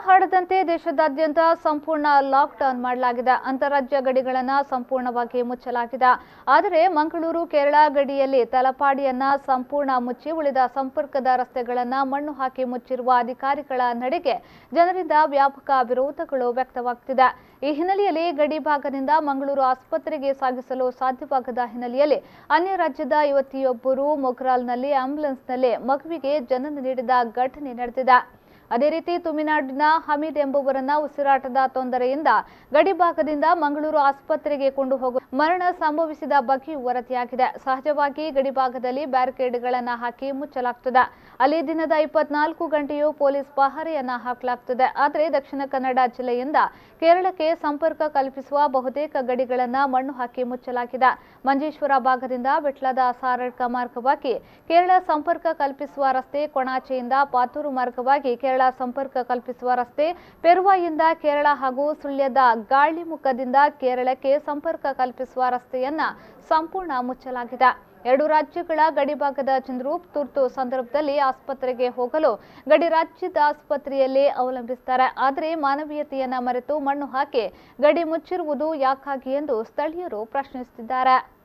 ಹರಡದಂತೆ ದೇಶದಾದ್ಯಂತ ಸಂಪೂರ್ಣ ಲಾಕ್ಡೌನ್ ಮಾಡಲಾಗಿದೆ ಅಂತಾರಾಜ್ಯ ಗಡಿಗಳನ್ನು ಸಂಪೂರ್ಣವಾಗಿ ಮುಚ್ಚಲಾಗಿದೆ ಆದರೆ ಮಂಗಳೂರು ಕೇರಳ ಗಡಿಯಲ್ಲಿ ತಲಪಾಡಿಯನ್ನ ಸಂಪೂರ್ಣ ಮುಚ್ಚಿ ಉಳಿದ ಸಂಪರ್ಕದ ರಸ್ತೆಗಳನ್ನು ಮಣ್ಣು ಹಾಕಿ ಮುಚ್ಚಿರುವ ಅಧಿಕಾರಿಗಳ ನಡೆಗೆ ಜನರಿಂದ ವ್ಯಾಪಕ ವಿರೋಧಗಳು ವ್ಯಕ್ತವಾಗ್ತಿದೆ ಈ ಹಿನ್ನೆಲೆಯಲ್ಲಿ ಗಡಿ ಭಾಗದಿಂದ ಮಂಗಳೂರು ಆಸ್ಪತ್ರೆಗೆ ಸಾಗಿಸಲು ಸಾಧ್ಯವಾಗದ ಹಿನ್ನೆಲೆಯಲ್ಲಿ ಅನ್ಯ ರಾಜ್ಯದ ಯುವತಿಯೊಬ್ಬರು ಮೊಗ್ರಾಲ್ನಲ್ಲಿ ಆಂಬ್ಯುಲೆನ್ಸ್ನಲ್ಲಿ ಮಗುವಿಗೆ ಜನನ ನೀಡಿದ ಘಟನೆ ನಡೆದಿದೆ ಅದೇ ರೀತಿ ತುಮಿನಾಡಿನ ಹಮೀದ್ ಎಂಬುವರನ್ನ ಉಸಿರಾಟದ ತೊಂದರೆಯಿಂದ ಗಡಿ ಭಾಗದಿಂದ ಮಂಗಳೂರು ಆಸ್ಪತ್ರೆಗೆ ಕೊಂಡು ಹೋಗುವ ಮರಣ ಸಂಭವಿಸಿದ ಬಗ್ಗೆಯೂ ವರದಿಯಾಗಿದೆ ಸಹಜವಾಗಿ ಗಡಿ ಭಾಗದಲ್ಲಿ ಬ್ಯಾರಿಕೇಡ್ಗಳನ್ನ ಹಾಕಿ ಮುಚ್ಚಲಾಗ್ತದೆ ಅಲ್ಲಿ ದಿನದ ಇಪ್ಪತ್ನಾಲ್ಕು ಗಂಟೆಯೂ ಪೊಲೀಸ್ ಪಹರೆಯನ್ನ ಹಾಕಲಾಗ್ತದೆ ಆದರೆ ದಕ್ಷಿಣ ಕನ್ನಡ ಜಿಲ್ಲೆಯಿಂದ ಕೇರಳಕ್ಕೆ ಸಂಪರ್ಕ ಕಲ್ಪಿಸುವ ಬಹುತೇಕ ಗಡಿಗಳನ್ನ ಮಣ್ಣು ಹಾಕಿ ಮುಚ್ಚಲಾಗಿದೆ ಮಂಜೇಶ್ವರ ಭಾಗದಿಂದ ಬೆಟ್ಲದ ಸಾರಡ್ಕ ಮಾರ್ಗವಾಗಿ ಕೇರಳ ಸಂಪರ್ಕ ಕಲ್ಪಿಸುವ ರಸ್ತೆ ಕೊಣಾಚೆಯಿಂದ ಪಾತೂರು ಮಾರ್ಗವಾಗಿ ಕೇರಳ ಸಂಪರ್ಕ ಕಲ್ಪಿಸುವ ರಸ್ತೆ ಪೆರುವಾಯಿಂದ ಕೇರಳ ಹಾಗೂ ಸುಳ್ಯದ ಗಾಳಿಮುಖದಿಂದ ಕೇರಳಕ್ಕೆ ಸಂಪರ್ಕ ಕಲ್ಪಿಸುವ ರಸ್ತೆಯನ್ನ ಸಂಪೂರ್ಣ ಮುಚ್ಚಲಾಗಿದೆ ಎರಡು ರಾಜ್ಯಗಳ ಗಡಿಭಾಗದ ಜನರು ತುರ್ತು ಸಂದರ್ಭದಲ್ಲಿ ಆಸ್ಪತ್ರೆಗೆ ಹೋಗಲು ಗಡಿ ರಾಜ್ಯದ ಆಸ್ಪತ್ರೆಯಲ್ಲಿ ಅವಲಂಬಿಸುತ್ತಾರೆ ಆದರೆ ಮಾನವೀಯತೆಯನ್ನ ಮರೆತು ಮಣ್ಣು ಹಾಕಿ ಗಡಿ ಮುಚ್ಚಿರುವುದು ಯಾಕಾಗಿ ಎಂದು ಸ್ಥಳೀಯರು ಪ್ರಶ್ನಿಸುತ್ತಿದ್ದಾರೆ